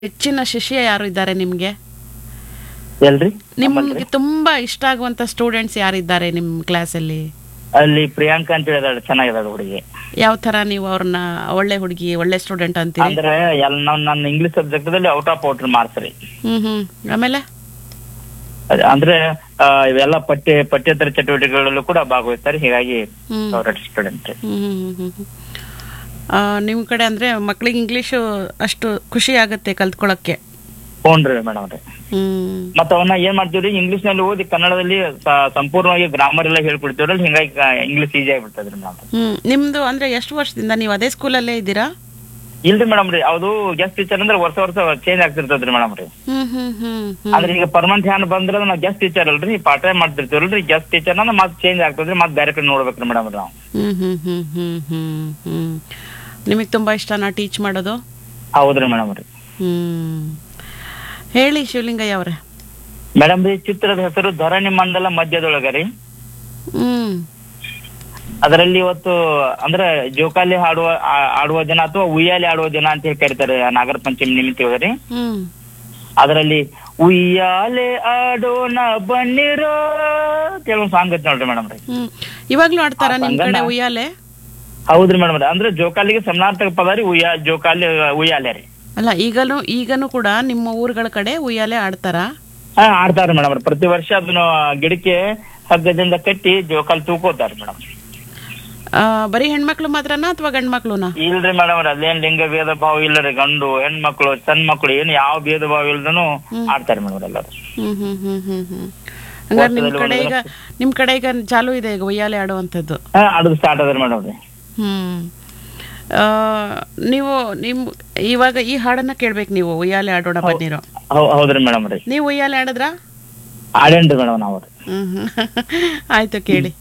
ಹೆಚ್ಚಿನ ಶಿಷ್ಯ ಯಾರು ಇದ್ದಾರೆ ನಿಮ್ಗೆ ಎಲ್ರಿ ನಿಮ್ಗೆ ತುಂಬಾ ಇಷ್ಟ ಆಗುವಂತ ಸ್ಟೂಡೆಂಟ್ಸ್ ಯಾರಿದ್ದಾರೆ ನಿಮ್ ಕ್ಲಾಸಲ್ಲಿ ಅಲ್ಲಿ ಪ್ರಿಯಾಂಕಾ ಅಂತ ಹೇಳಿದಾಳೆ ಚೆನ್ನಾಗಿದ್ದಾಳೆ ಹುಡುಗಿ ಯಾವ ತರ ನೀವು ಅವ್ರನ್ನ ಒಳ್ಳೆ ಹುಡುಗಿ ಒಳ್ಳೆ ಸ್ಟೂಡೆಂಟ್ ಅಂತೀರಿ ಅಂದ್ರೆ ಎಲ್ಲ ನಾವ್ ನನ್ನ ಇಂಗ್ಲಿಷ್ ಸಬ್ಜೆಕ್ಟ್ ದಲ್ಲಿ ಔಟ್ ಆಫ್ ಔಟ್ ಮಾರ್ಕ್ಸ್ ರೀ ಹ್ಮ್ ಹ್ಮ್ ಆಮೇಲೆ ಅದ್- ಅಂದ್ರೆ ಆ, ಇವೆಲ್ಲ ಪಠ್ಯ ಪಠ್ಯೇತರ ಚಟುವಟಿಕೆಗಳಲ್ಲೂ ಕೂಡ ಭಾಗವಹಿಸ್ತಾರೆ ಹೀಗಾಗಿ ಹ್ಮ್ ಫೇವ್ರೆಟ್ ಸ್ಟೂಡೆಂಟ್ ರೀ ಹ್ಮ್ ಹ್ಮ್ ಹ್ಮ್ ಹ್ಮ್. ಆ, ನಿಮ್ ಕಡೆ ಅಂದ್ರೆ ಮಕ್ಳಿಗೆ ಇಂಗ್ಲಿಷು ಅಷ್ಟು ಖುಷಿ ಆಗತ್ತೆ ಕಲ್ತ್ಕೊಳಕ್ಕೆ ಹ್ಞೂ ರೀ ಮೇಡಮ್ ರೀ ಹ್ಮ್ ಮತ್ತ ಅವನ್ನ ಏನ್ ಮಾಡ್ತೀವ್ರಿ ಇಂಗ್ಲಿಷ್ ನಲ್ಲಿ ಓದಿ ಕನ್ನಡದಲ್ಲಿ ಸ- ಸಂಪೂರ್ಣವಾಗಿ ಗ್ರಾಮರ್ ಎಲ್ಲ ಹೇಳ್ಕೊಡ್ತೀವ್ರಲ್ಲ ಹಿಂಗಾಗಿ ಇಂಗ್ಲಿಷ್ ಈಜಿ ಆಗ್ಬಿಡ್ತದ್ರಿ ಮೇಡಮ್ ಹ್ಮ್ ನಿಮ್ದು ಅಂದ್ರೆ ಎಷ್ಟು ವರ್ಷದಿಂದ ನೀವು ಅದೇ ಸ್ಕೂಲಲ್ಲೇ ಇದ್ದೀರಾ ಇಲ್ರಿ ಮೇಡಮ್ ರೀ ಅದು ಗೆಸ್ಟ್ ಟೀಚರ್ ಅಂದ್ರೆ ವರ್ಷ ವರ್ಷ ಚೇಂಜ್ ಆಗ್ತಿರ್ತದ್ರಿ ಮೇಡಮ್ ರೀ ಹ್ಮ್ ಹ್ಮ್ ಹ್ಮ್ ಹ್ಮ್ ಅಂದ್ರೆ ಈಗ ಪರ್ಮನೆಂಟ್ ಹ್ಯಾಂಡ್ ಬಂದ್ರೆ ನಾವು ಗೆಸ್ಟ್ ಟೀಚರ್ ಅಲ್ರಿ ಪಾರ್ಟ್ ಟೈಮ್ ಮಾಡ್ತಿರ್ತೀವಲ್ರಿ ಗೆಸ್ಟ್ ಟೀಚರ್ ಅಂದ್ರೆ ಮತ್ತೆ ಚೇಂಜ್ ಆಗ್ತದ್ರಿ ಮತ್ತೆ ಬೇರೆ ಕಡೆ ನೋಡ್ಬೇಕ್ರಿ ಮೇಡಮ್ ನಾವು ಹ್ಮ್ ಹ್ಮ್ ಹ್ಮ್ ಹ್ಮ್ ಹ್ಮ್ ಹ್ಮ್ ನಿಮಗೆ ತುಂಬಾ ಇಷ್ಟನಾ ಟೀಚ್ ಮಾಡೋದು ಹೌದ್ರಿ ಮೇಡಮ್ ರೀ ಹ್ಮ್ ಹೇಳಿ ಶಿವಲಿಂಗಯ್ಯ ಅವ್ರೆ ಮೇಡಮ್ ರೀ ಚಿತ್ರದ ಹೆಸರು ಧರಣಿ ಮಂಡಲ ಮಧ್ಯದೊಳಗ ರೀ ಹ್ಮ್ ಅದರಲ್ಲಿ ಇವತ್ತು ಅಂದ್ರೆ ಜೋಕಾಲಿ ಹಾಡುವ ಆ- ಆಡುವ ದಿನ ಅಥವಾ ಉಯ್ಯಾಲಿ ಆಡುವ ದಿನ ಅಂತ ಹೇಳಿ ಕರೀತಾರೆ ಆ ನಾಗರ ಪಂಚಮಿ ನಿಮಿತ್ತ ರೀ ಹ್ಮ್ ಅದರಲ್ಲಿ ಉಯ್ಯಾಲೆ ಆಡೋಣ ಬನ್ನಿರೋ ಕೆಲವು ಸಾಂಗ್ ಐತಿ ನೋಡ್ರಿ ಮೇಡಮ್ ರೀ ಹ್ಮ್ ಇವಾಗ್ಲೂ ಆಡ್ತಾರ ಆ ನಿಮ್ ಕಡೆ ಸಂಗನ- ಉಯ್ಯಾಲೆ ಹೌದ್ರಿ ಮೇಡಮ್ ರೀ ಅಂದ್ರೆ ಜೋಕಾಲಿಗೆ ಸಮಾನಾರ್ಥಕ ಪದ ರೀ ಉಯ್ಯಾ ಜೋಕಾಲಿ ಉಯ್ಯಾಲೆ ರೀ ಅಲ್ಲ ಈಗಲೂ ಈಗನೂ ಕೂಡ ನಿಮ್ಮ ಊರುಗಳ ಕಡೆ ಉಯ್ಯಾಲೆ ಆಡ್ತಾರ ಹಾ ಆಡ್ತಾರ ಮೇಡಮ್ ಪ್ರತಿ ವರ್ಷ ಅದನ್ನ ಗಿಡಕ್ಕೆ ಹಗ್ಗದಿಂದ ಕಟ್ಟಿ ಜೋಕಾಲಿ ತೂಕೋತಾರ ಮೇಡಮ್ ಆ, ಬರೀ ಹೆಣ್ಮಕ್ಳು ಮಾತ್ರನಾ ಅಥವಾ ಗಂಡ್ಮಕ್ಳುನಾ ಇಲ್ರಿ ಮೇಡಮ್ ಅಲ್ಲೇನ್ ಲಿಂಗ ಭೇದ ಭಾವ ಇಲ್ಲ ರೀ ಗಂಡು ಹೆಣ್ಮಕ್ಳು ಸಣ್ಣ ಮಕ್ಳು ಏನು ಯಾವ ಭೇದ ಭಾವ ಇಲ್ದನು ಆಡ್ತಾರೆ ಮೇಡಮ್ ಎಲ್ಲರೂ ಹ್ಮ್ ಹ್ಮ್ ಹ್ಮ್ ಹ್ಮ್ ಹ್ಮ್ ಹಂಗಾರೆ ನಿಮ್ ಕಡೆ ಈಗ ನಿಮ್ ಕಡೆ ಈಗ ಚಾಲು ಇದೆ ಈಗ ಉಯ್ಯಾಲೆ ಆಡುವಂಥದ್ದು ಹಾ ಆಡೋದು ಸ್ಟಾರ್ಟ್ ಅದ್ರಿ ಮೇಡಮ್ ರೀ ಹ್ಮ್ ಆ, ನೀವು ನಿಮ್ ಇವಾಗ ಈ ಹಾಡನ್ನ ಕೇಳ್ಬೇಕು ನೀವು ಉಯ್ಯಾಲೆ ಆಡೋಣ ಬನ್ನಿರೋ ಹೌ- ಹೌದ್ರಿ ಮೇಡಮ್ ರೀ ನೀವು ಉಯ್ಯಾಲೆ ಆಡಿದ್ರಾ ಆಡೇನ್ರಿ ಮೇಡಮ್ ನಾವು ಹ್ಮ್ ಹ್ಮ್. ಆಯ್ತು ಕೇಳಿ